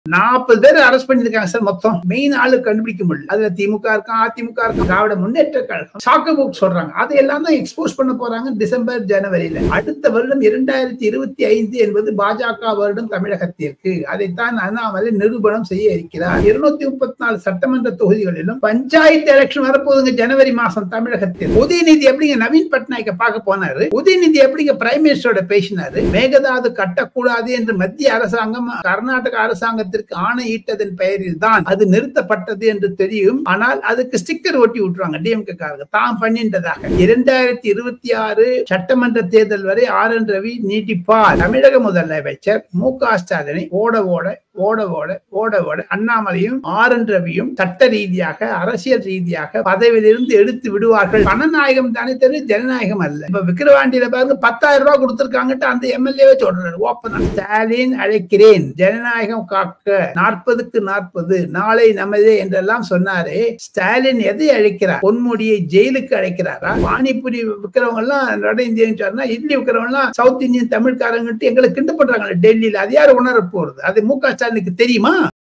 நாற்பது பேர் அரெஸ்ட் பண்ணிருக்காங்க சார் மொத்தம் மெயின் ஆளு கண்டுபிடிக்க முடியல அதுல திமுக இருக்கான் அதிமுக இருக்கான் திராவிட முன்னேற்ற கழகம் சாக்கு புக் சொல்றாங்க அதையெல்லாம் தான் எக்ஸ்போஸ் பண்ண போறாங்க டிசம்பர் ஜனவரியில அடுத்த வருடம் இரண்டாயிரத்தி இருபத்தி ஐந்து என்பது பாஜக வருடம் தமிழகத்திற்கு அதைத்தான் அண்ணாமலை நிரூபணம் செய்ய இருக்கிறார் இருநூத்தி முப்பத்தி நாலு சட்டமன்ற தொகுதிகளிலும் பஞ்சாயத்து எலெக்ஷன் வரப்போகுதுங்க ஜனவரி மாசம் தமிழகத்தில் உதயநிதி எப்படிங்க நவீன் பட்நாயக்க பார்க்க போனாரு உதயநிதி எப்படிங்க பிரைம் மினிஸ்டரோட பேசினாரு மேகதாது கட்டக்கூடாது என்று மத்திய அரசாங்கம் கர்நாடக அரசாங்கத்திற்கு ஆணையிட்டதன் பெயரில் தான் அது நிறுத்தப்பட்டது என்று தெரியும் ஆனால் அதுக்கு ஸ்டிக்கர் ஒட்டி விட்டுருவாங்க டிஎம்கே காரங்க தான் பண்ணின்றதாக இரண்டாயிரத்தி இருபத்தி ஆறு சட்டமன்ற தேர்தல் வரை ஆர் என் ரவி நீட்டிப்பார் தமிழக முதலமைச்சர் மு க ஸ்டாலினை ஓட ஓட ஓட ஓட ஓட ஓட அண்ணாமலையும் ஆர் என் ரவியும் சட்ட ரீதியாக அரசியல் ரீதியாக பதவியிலிருந்து எடுத்து விடுவார்கள் பணநாயகம் தானே தவிர ஜனநாயகம் அல்ல இப்ப விக்கிரவாண்டியில பாருங்க பத்தாயிரம் ரூபாய் கொடுத்திருக்காங்கட்டு அந்த எம்எல்ஏவே சொல்றாரு ஓப்பன் ஸ்டாலின் அழைக்கிறேன் ஜனநாயகம் காக்க நாற்பதுக்கு நாற்பது நாளை நமதே என்றெல்லாம் சொன்னாரே ஸ்டாலின் எதை அழைக்கிறார் பொன்முடியை ஜெயிலுக்கு அழைக்கிறாரா பானிபுரி விற்கிறவங்க எல்லாம் வட இந்தியன் சொன்னா இட்லி விற்கிறவங்க எல்லாம் சவுத் இந்தியன் தமிழ்காரங்கிட்டு எங்களை கிண்டு பண்றாங்க டெல்லியில அது யாரு உணர போறது அது மு க ஸ்டாலினுக்கு தெரியுமா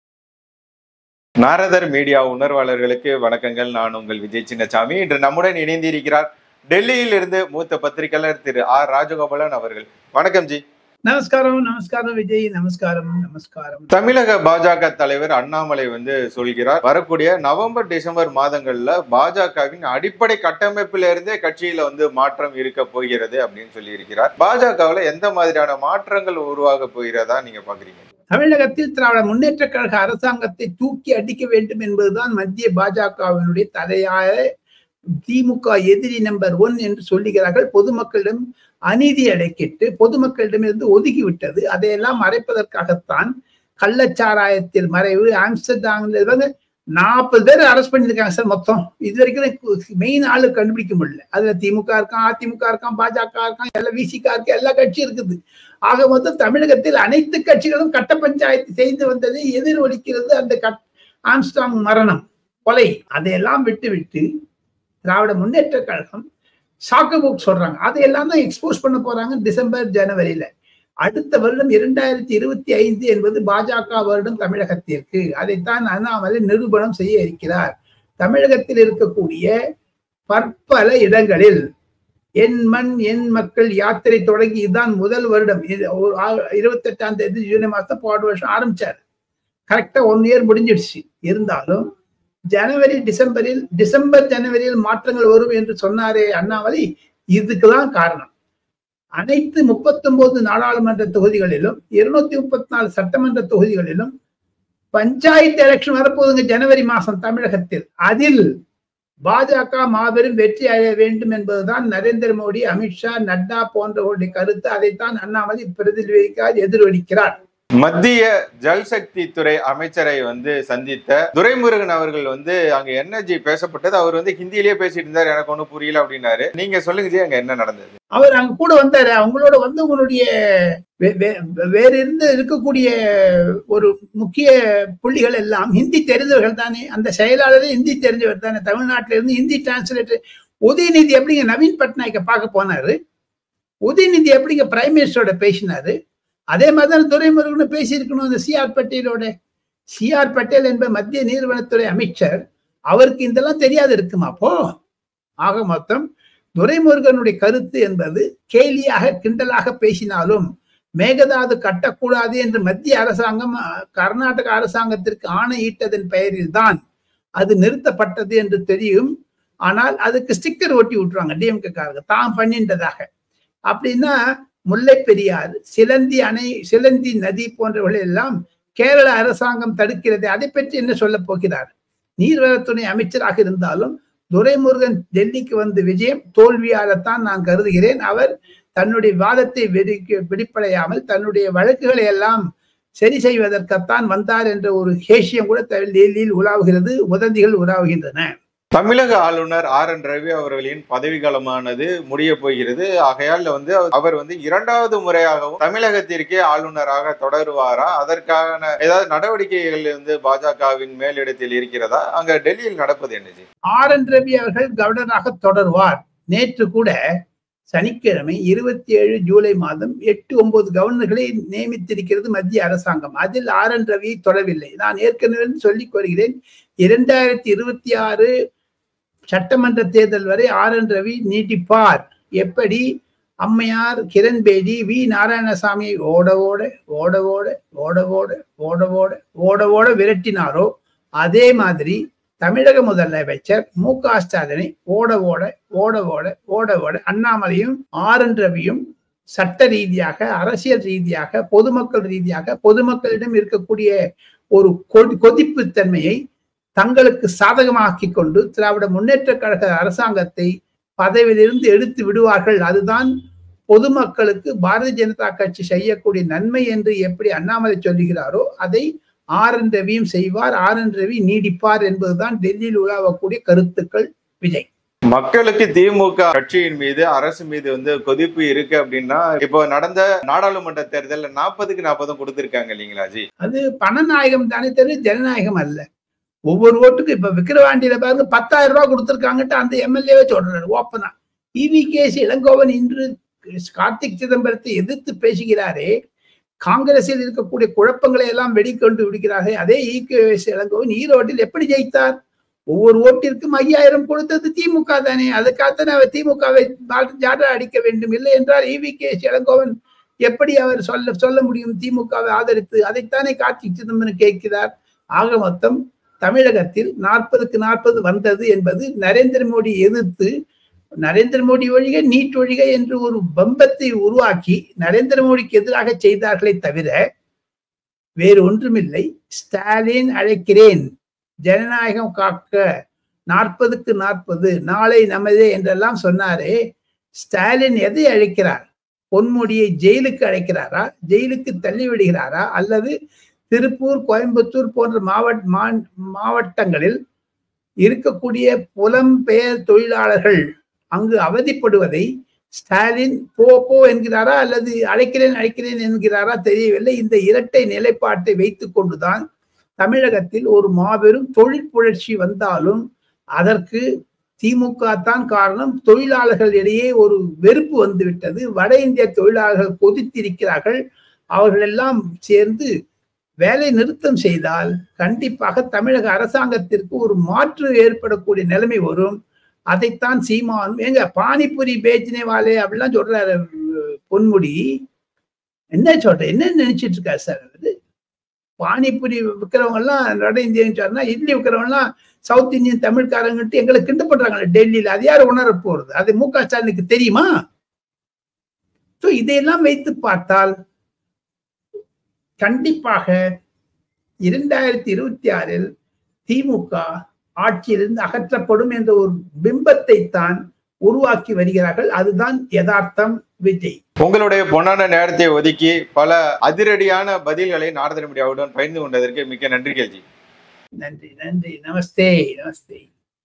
நாரதர் மீடியா உணர்வாளர்களுக்கு வணக்கங்கள் நான் உங்கள் விஜய் சின்னசாமி இன்று நம்முடன் இணைந்திருக்கிறார் டெல்லியில் இருந்து மூத்த பத்திரிகையாளர் திரு ஆர் ராஜகோபாலன் அவர்கள் வணக்கம் ஜி நமஸ்காரம் நமஸ்காரம் விஜய் நமஸ்காரம் நமஸ்காரம் தமிழக பாஜக தலைவர் அண்ணாமலை வந்து சொல்கிறார் வரக்கூடிய நவம்பர் டிசம்பர் மாதங்கள்ல பாஜகவின் அடிப்படை கட்டமைப்பில இருந்தே கட்சியில வந்து மாற்றம் இருக்க போகிறது அப்படின்னு சொல்லி இருக்கிறார் பாஜகவுல எந்த மாதிரியான மாற்றங்கள் உருவாக போகிறதா நீங்க பாக்குறீங்க தமிழகத்தில் திராவிட முன்னேற்ற கழக அரசாங்கத்தை தூக்கி அடிக்க வேண்டும் என்பதுதான் மத்திய பாஜகவினுடைய தலையாய திமுக எதிரி நம்பர் ஒன் என்று சொல்லுகிறார்கள் பொதுமக்களிடம் அநீதி அடைக்கிட்டு பொதுமக்களிடமிருந்து ஒதுக்கி விட்டது அதையெல்லாம் மறைப்பதற்காகத்தான் கள்ளச்சாராயத்தில் மறைவு ஆம்ஸ்டர்டாம் நாற்பது பேர் அரெஸ்ட் பண்ணிருக்காங்க சார் மொத்தம் இது வரைக்கும் மெயின் ஆளு கண்டுபிடிக்க முடியல அதுல திமுக இருக்கான் அதிமுக இருக்கான் பாஜக இருக்கான் எல்லாம் விசிகா இருக்கு எல்லா கட்சியும் இருக்குது ஆக மொத்தம் தமிழகத்தில் அனைத்து கட்சிகளும் கட்ட பஞ்சாயத்து செய்து வந்ததை எதிரொலிக்கிறது அந்த கட் ஆம்ஸ்டாங் மரணம் கொலை அதையெல்லாம் விட்டு விட்டு திராவிட முன்னேற்ற கழகம் சாக்கு புக் சொல்றாங்க அதையெல்லாம் தான் எக்ஸ்போஸ் பண்ண போறாங்க டிசம்பர் ஜனவரியில அடுத்த வருடம் இரண்டாயிரத்தி இருபத்தி ஐந்து என்பது பாஜக வருடம் தமிழகத்திற்கு அதைத்தான் அண்ணாமலை நிரூபணம் செய்ய இருக்கிறார் தமிழகத்தில் இருக்கக்கூடிய பற்பல இடங்களில் என் மண் என் மக்கள் யாத்திரை தொடங்கி இதுதான் முதல் வருடம் இருபத்தி எட்டாம் தேதி ஜூலை மாசம் போன வருஷம் ஆரம்பிச்சார் கரெக்டா ஒன் இயர் முடிஞ்சிடுச்சு இருந்தாலும் ஜனவரி டிசம்பரில் டிசம்பர் ஜனவரியில் மாற்றங்கள் வரும் என்று சொன்னாரே அண்ணாமலை இதுக்குதான் காரணம் அனைத்து முப்பத்தொன்பது நாடாளுமன்ற தொகுதிகளிலும் இருநூத்தி முப்பத்தி நாலு சட்டமன்ற தொகுதிகளிலும் பஞ்சாயத்து எலெக்ஷன் வரப்போகுதுங்க ஜனவரி மாசம் தமிழகத்தில் அதில் பாஜக மாபெரும் வெற்றி அடைய வேண்டும் என்பதுதான் நரேந்திர மோடி அமித்ஷா நட்டா போன்றவர்களுடைய கருத்து அதைத்தான் அண்ணாமலை பிரதிநிதிக்காக எதிரொலிக்கிறார் மத்திய ஜல்சக்தி துறை அமைச்சரை வந்து சந்தித்த துரைமுருகன் அவர்கள் வந்து அங்க எனர்ஜி பேசப்பட்டது அவர் வந்து ஹிந்திலேயே பேசிட்டு இருந்தார் எனக்கு ஒன்றும் புரியல அப்படின்னாரு நீங்க சொல்லுங்க ஜி அங்க என்ன நடந்தது அவர் அங்க கூட வந்தாரு அவங்களோட வந்து உங்களுடைய வேற இருந்து இருக்கக்கூடிய ஒரு முக்கிய புள்ளிகள் எல்லாம் ஹிந்தி தெரிந்தவர்கள் தானே அந்த செயலாளரே ஹிந்தி தெரிஞ்சவர் தானே தமிழ்நாட்டில இருந்து ஹிந்தி டிரான்ஸ்லேட்டர் உதயநிதி எப்படிங்க நவீன் பட்நாயக்க பார்க்க போனாரு உதயநிதி எப்படிங்க பிரைம் மினிஸ்டரோட பேசினாரு அதே மாதிரி தான் துரைமுருகன் பேசியிருக்கணும் அந்த சிஆர் பட்டேலோட சிஆர் பட்டேல் என்ப மத்திய நீர்வளத்துறை அமைச்சர் அவருக்கு இதெல்லாம் தெரியாது இருக்குமா அப்போ ஆக மொத்தம் துரைமுருகனுடைய கருத்து என்பது கேலியாக கிண்டலாக பேசினாலும் மேகதாது கட்டக்கூடாது என்று மத்திய அரசாங்கம் கர்நாடக அரசாங்கத்திற்கு ஆணையிட்டதன் பெயரில் தான் அது நிறுத்தப்பட்டது என்று தெரியும் ஆனால் அதுக்கு ஸ்டிக்கர் ஒட்டி விட்டுருவாங்க டிஎம்கே காரங்க தான் பண்ணின்றதாக அப்படின்னா முல்லை பெரியாறு சிலந்தி அணை சிலந்தி நதி போன்றவர்கள் எல்லாம் கேரள அரசாங்கம் தடுக்கிறது அதை பற்றி என்ன சொல்ல போகிறார் நீர்வளத்துறை அமைச்சராக இருந்தாலும் துரைமுருகன் டெல்லிக்கு வந்து விஜயம் தோல்வியாகத்தான் நான் கருதுகிறேன் அவர் தன்னுடைய வாதத்தை வெடிக்க வெளிப்படையாமல் தன்னுடைய வழக்குகளை எல்லாம் சரி செய்வதற்குத்தான் வந்தார் என்ற ஒரு ஹேஷியம் கூட டெல்லியில் உலாவுகிறது உதந்திகள் உலாவுகின்றன தமிழக ஆளுநர் ஆர் என் ரவி அவர்களின் பதவிக்காலமானது முடிய போகிறது ஆகையால் வந்து அவர் வந்து இரண்டாவது முறையாகவும் தமிழகத்திற்கே ஆளுநராக தொடருவாரா அதற்கான ஏதாவது நடவடிக்கைகள் வந்து பாஜகவின் மேலிடத்தில் இருக்கிறதா அங்க டெல்லியில் நடப்பது என்னது ஆர் என் ரவி அவர்கள் கவர்னராக தொடர்வார் நேற்று கூட சனிக்கிழமை இருபத்தி ஏழு ஜூலை மாதம் எட்டு ஒன்பது கவர்னர்களை நியமித்திருக்கிறது மத்திய அரசாங்கம் அதில் ஆர் என் ரவி தொடரவில்லை நான் ஏற்கனவே சொல்லிக் வருகிறேன் இரண்டாயிரத்தி இருபத்தி ஆறு சட்டமன்ற தேர்தல் வரை ஆர் என் ரவி நீட்டிப்பார் எப்படி அம்மையார் கிரண்பேடி வி நாராயணசாமியை ஓட ஓட ஓட ஓட ஓட ஓட ஓட ஓட ஓட ஓட விரட்டினாரோ அதே மாதிரி தமிழக முதலமைச்சர் மு க ஸ்டாலினை ஓட ஓட ஓட ஓட ஓட ஓட அண்ணாமலையும் ஆர் என் ரவியும் சட்ட ரீதியாக அரசியல் ரீதியாக பொதுமக்கள் ரீதியாக பொதுமக்களிடம் இருக்கக்கூடிய ஒரு கொதிப்பு தன்மையை தங்களுக்கு சாதகமாக்கி கொண்டு திராவிட முன்னேற்ற கழக அரசாங்கத்தை பதவியிலிருந்து எடுத்து விடுவார்கள் அதுதான் பொதுமக்களுக்கு பாரதிய ஜனதா கட்சி செய்யக்கூடிய நன்மை என்று எப்படி அண்ணாமலை சொல்லுகிறாரோ அதை ஆர் என் ரவியும் செய்வார் ஆர் என் ரவி நீடிப்பார் என்பதுதான் டெல்லியில் உலாவக்கூடிய கருத்துக்கள் விஜய் மக்களுக்கு திமுக கட்சியின் மீது அரசு மீது வந்து கொதிப்பு இருக்கு அப்படின்னா இப்போ நடந்த நாடாளுமன்ற தேர்தல் நாற்பதுக்கு நாற்பதும் கொடுத்திருக்காங்க இல்லைங்களா ஜி அது பணநாயகம் தானே தவிர ஜனநாயகம் அல்ல ஒவ்வொரு ஓட்டுக்கும் இப்ப விக்கிரவாண்டியில பாருங்க பத்தாயிரம் ரூபாய் கொடுத்திருக்காங்கட்டு அந்த எம்எல்ஏவே சொல்றாரு ஓப்பனா இவி கேஸ் இளங்கோவன் இன்று கார்த்திக் சிதம்பரத்தை எதிர்த்து பேசுகிறாரே காங்கிரஸில் இருக்கக்கூடிய குழப்பங்களை எல்லாம் வெளிக்கொண்டு விடுகிறார்கள் அதே இ கே எஸ் இளங்கோவன் ஈரோட்டில் எப்படி ஜெயித்தார் ஒவ்வொரு ஓட்டிற்கும் ஐயாயிரம் கொடுத்தது திமுக தானே அதுக்காகத்தானே அவர் திமுகவை ஜாடா அடிக்க வேண்டும் இல்லை என்றால் இவி கே எஸ் இளங்கோவன் எப்படி அவர் சொல்ல சொல்ல முடியும் திமுகவை ஆதரித்து அதைத்தானே கார்த்திக் சிதம்பரம் கேட்கிறார் ஆக மொத்தம் தமிழகத்தில் நாற்பதுக்கு நாற்பது வந்தது என்பது நரேந்திர மோடி எதிர்த்து நரேந்திர மோடி ஒழிக நீட் ஒழிக என்று ஒரு பம்பத்தை உருவாக்கி நரேந்திர மோடிக்கு எதிராக செய்தார்களே தவிர வேறு ஒன்றுமில்லை ஸ்டாலின் அழைக்கிறேன் ஜனநாயகம் காக்க நாற்பதுக்கு நாற்பது நாளை நமதே என்றெல்லாம் சொன்னாரே ஸ்டாலின் எதை அழைக்கிறார் பொன்முடியை ஜெயிலுக்கு அழைக்கிறாரா ஜெயிலுக்கு தள்ளி விடுகிறாரா அல்லது திருப்பூர் கோயம்புத்தூர் போன்ற மாவட்ட மாவட்டங்களில் இருக்கக்கூடிய புலம்பெயர் தொழிலாளர்கள் அங்கு அவதிப்படுவதை ஸ்டாலின் போ போ என்கிறாரா அல்லது அழைக்கிறேன் அழைக்கிறேன் என்கிறாரா தெரியவில்லை இந்த இரட்டை நிலைப்பாட்டை வைத்துக் கொண்டுதான் தமிழகத்தில் ஒரு மாபெரும் தொழில் புரட்சி வந்தாலும் அதற்கு திமுக தான் காரணம் தொழிலாளர்கள் இடையே ஒரு வெறுப்பு வந்துவிட்டது வட இந்திய தொழிலாளர்கள் கொதித்திருக்கிறார்கள் அவர்கள் எல்லாம் சேர்ந்து வேலை நிறுத்தம் செய்தால் கண்டிப்பாக தமிழக அரசாங்கத்திற்கு ஒரு மாற்று ஏற்படக்கூடிய நிலைமை வரும் அதைத்தான் சீமானும் எங்க பானிபுரி பேச்சினே வாலே அப்படிலாம் சொல்றாரு பொன்முடி என்ன சொல்ற என்ன நினைச்சிட்டு இருக்காரு சார் அவரு பானிபுரி விற்கிறவங்க எல்லாம் வட இந்தியன் சொன்னா இட்லி விற்கிறவங்க எல்லாம் சவுத் இந்தியன் தமிழ்காரங்கிட்டு எங்களை கிண்டு பண்றாங்களே டெல்லியில அது யார் உணர போறது அது மு க ஸ்டாலினுக்கு தெரியுமா ஸோ இதையெல்லாம் வைத்து பார்த்தால் கண்டிப்பாக இரண்டாயிரத்தி இருபத்தி ஆறில் திமுக ஆட்சியிலிருந்து அகற்றப்படும் என்ற ஒரு பிம்பத்தை தான் உருவாக்கி வருகிறார்கள் அதுதான் யதார்த்தம் விஜய் உங்களுடைய பொன்னான நேரத்தை ஒதுக்கி பல அதிரடியான பதில்களை நாரதன் மீடியாவுடன் பகிர்ந்து கொண்டதற்கு மிக்க நன்றிகள் ஜி நன்றி நன்றி நமஸ்தே நமஸ்தே